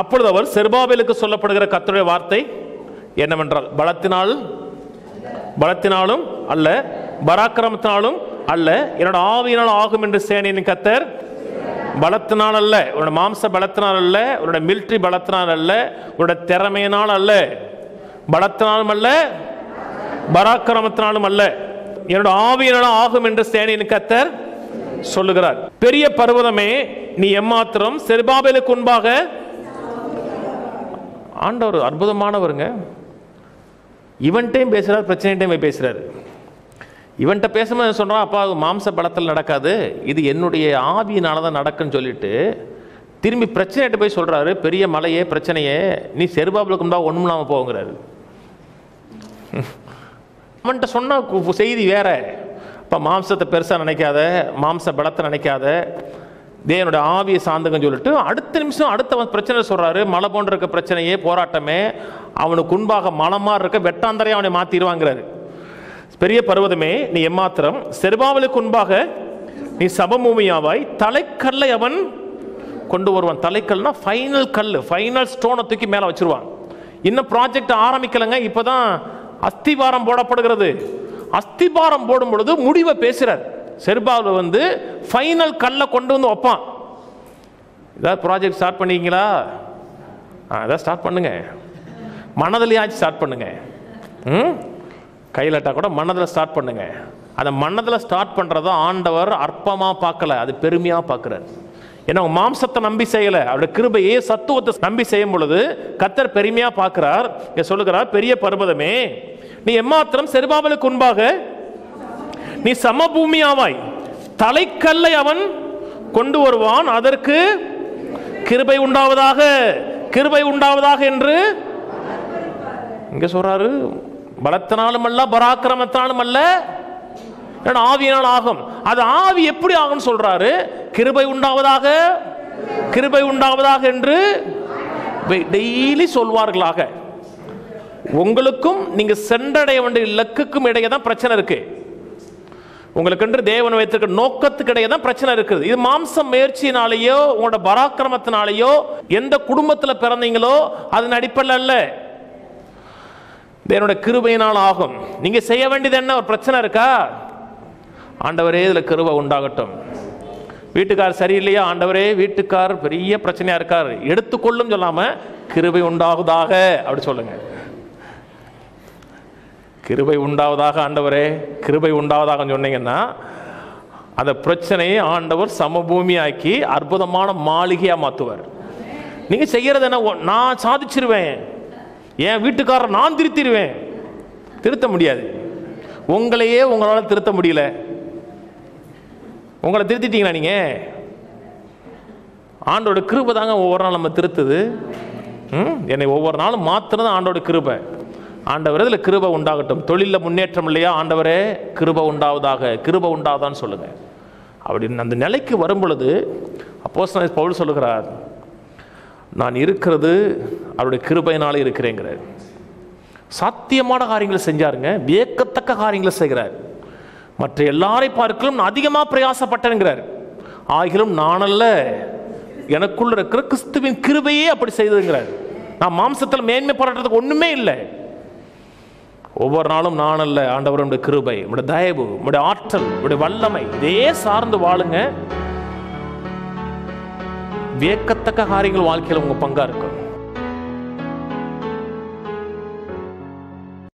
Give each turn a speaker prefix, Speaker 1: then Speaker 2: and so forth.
Speaker 1: அப்பொழுது அவர் செருபாபேலுக்கு சொல்லப்படுகிற கர்த்தருடைய வார்த்தை என்னவென்றால் பலத்தினால் பலத்தினாலும் அல்ல பராக்கிரமத்தினாலும் அல்ல என்னோட ஆவியினால் ஆகும் என்று சேனையின் கத்தர் பலத்தினால் அல்ல உன்னோட மாம்ச பலத்தினால் அல்ல உன்னோட மிலிட்ரி பலத்தினால் அல்ல உன்னோட திறமையினால் அல்ல பலத்தினாலும் அல்ல பராக்கிரமத்தினாலும் அல்ல என்னோட ஆவியினால் ஆகும் என்று சேனையின் கத்தர் சொல்லுகிறார் பெரிய பர்வதமே நீ எம்மாத்திரம் செருபாபேலுக்கு முன்பாக ஆண்டவர் அற்புதமானவருங்க இவன்ட்டையும் பேசுறாரு பிரச்சனைட்டையும் போய் பேசுறாரு இவன்கிட்ட பேசும்போது சொல்றான் அப்பா அது மாம்ச பலத்தில் நடக்காது இது என்னுடைய ஆவியினால தான் நடக்குன்னு சொல்லிட்டு திரும்பி பிரச்சனைகிட்ட போய் சொல்றாரு பெரிய மலையே பிரச்சனையே நீ செருபாபுலுக்கு முன்பாக ஒன்றும் இல்லாமல் போங்கிறாரு அவன்கிட்ட சொன்ன கு- செய்தி வேற இப்போ மாம்சத்தை பெருசாக நினைக்காத மாம்ச பலத்தை நினைக்காத தேவனுடைய ஆவியை சார்ந்துங்கன்னு சொல்லிட்டு அடுத்த நிமிஷம் அடுத்த வந்து பிரச்சனை சொல்றாரு மலை போன்ற இருக்க பிரச்சனையே போராட்டமே அவனுக்கு முன்பாக மலமா இருக்க வெட்டாந்தரையை அவனை மாத்திடுவாங்கிறாரு பெரிய பர்வதமே நீ எம்மாத்திரம் செருபாவலுக்கு முன்பாக நீ சபமூமியாவாய் தலைக்கல்லை அவன் கொண்டு வருவான் தலைக்கல்னா ஃபைனல் கல் ஃபைனல் ஸ்டோனை தூக்கி மேலே வச்சிருவான் இன்னும் ப்ராஜெக்ட் ஆரம்பிக்கலைங்க இப்போதான் அஸ்திவாரம் போடப்படுகிறது அஸ்திபாரம் போடும் பொழுது முடிவை பேசுறார் செருபாவில் வந்து ஃபைனல் கல்லை கொண்டு வந்து வைப்பான் ஏதாவது ப்ராஜெக்ட் ஸ்டார்ட் பண்ணிக்கிங்களா ஆ ஏதாவது ஸ்டார்ட் பண்ணுங்க மனதிலையாச்சும் ஸ்டார்ட் பண்ணுங்க ம் கையிலட்டா கூட மனதில் ஸ்டார்ட் பண்ணுங்க அந்த மனதில் ஸ்டார்ட் பண்ணுறத ஆண்டவர் அற்பமாக பார்க்கல அது பெருமையாக பார்க்குறாரு ஏன்னா உங்க மாம்சத்தை நம்பி செய்யல அவருடைய கிருபையே சத்துவத்தை நம்பி செய்யும் பொழுது கத்தர் பெருமையா பார்க்கிறார் இங்க சொல்லுகிறார் பெரிய பர்வதமே நீ எம்மாத்திரம் செருபாபலுக்கு முன்பாக நீ சமபூமியாவாய் தலைக்கல்லை அவன் கொண்டு வருவான் அதற்கு கிருபை உண்டாவதாக கிருபை உண்டாவதாக என்று இங்க சொல்றாரு பலத்தினாலும் அல்ல பராக்கிரமத்தினாலும் அல்ல என்னோட ஆவியினால் ஆகும் அது ஆவி எப்படி ஆகும்னு சொல்றாரு கிருபை உண்டாவதாக கிருபை உண்டாவதாக என்று டெய்லி சொல்வார்களாக உங்களுக்கும் நீங்க சென்றடைய வேண்டிய இலக்குக்கும் இடையே தான் பிரச்சனை இருக்கு உங்களுக்கென்று தேவன் வைத்திருக்க நோக்கத்துக்கு இடையே தான் பிரச்சனை இருக்குது இது மாம்ச முயற்சியினாலேயோ உங்களோட பராக்கிரமத்தினாலேயோ எந்த குடும்பத்தில் பிறந்தீங்களோ அதன் அடிப்படையில் அல்ல தேவனோட கிருபையினால் ஆகும் நீங்க செய்ய வேண்டியது என்ன ஒரு பிரச்சனை இருக்கா ஆண்டவரே இதுல கிருபை உண்டாகட்டும் வீட்டுக்கார் சரியில்லையா ஆண்டவரே வீட்டுக்கார் பெரிய பிரச்சனையா இருக்கார் எடுத்துக்கொள்ளும் சொல்லாம கிருபை உண்டாகுதாக அப்படி சொல்லுங்க கிருபை உண்டாவதாக ஆண்டவரே கிருபை உண்டாவதாக சொன்னீங்கன்னா அந்த பிரச்சனையை ஆண்டவர் சமபூமியாக்கி அற்புதமான மாளிகையா மாத்துவார் நீங்க செய்யறது என்ன ஒ- நான் சாதிச்சிருவேன் என் வீட்டுக்காரர் நான் திருத்திடுவேன் திருத்த முடியாது உங்களையே உங்களால் திருத்த முடியல உங்களை திருத்திட்டீங்களா நீங்க ஆண்டோட கிருபை தாங்க ஒவ்வொரு நாள் நம்ம திருத்துது ம்? என்னை ஒவ்வொரு நாளும் மாத்துறது ஆண்டோட கிருபை ஆண்டவர் இதில் கிருபை உண்டாகட்டும் தொழிலில் முன்னேற்றம் இல்லையா ஆண்டவரே கிருபை உண்டாவதாக கிருபை உண்டாவதான்னு சொல்லுங்க அப்படின்னு அந்த நிலைக்கு வரும் பொழுது அப்போஸ் பவுல் சொல்லுகிறார் நான் இருக்கிறது அவருடைய கிருபையினால இருக்கிறேங்கிறார் சாத்தியமான காரியங்களை செஞ்சாருங்க வியக்கத்தக்க காரியங்களை செய்கிறார் மற்ற எல்லாரை பார்க்கலும் நான் அதிகமாக பிரயாசப்பட்டேங்கிறார் ஆகிலும் நானல்ல எனக்குள்ள இருக்கிற கிறிஸ்துவின் கிருபையே அப்படி செய்ததுங்கிறார் நான் மாம்சத்தில் மேன்மை பாராட்டுறதுக்கு ஒண்ணுமே இல்லை ஒவ்வொரு நாளும் நான் அல்ல ஆண்டவர் உடைய கிருபை உடைய தயவு உடைய ஆற்றல் உடைய வல்லமை இதே சார்ந்து வாழுங்க வியக்கத்தக்க காரியங்கள் வாழ்க்கையில் உங்க பங்கா இருக்கும்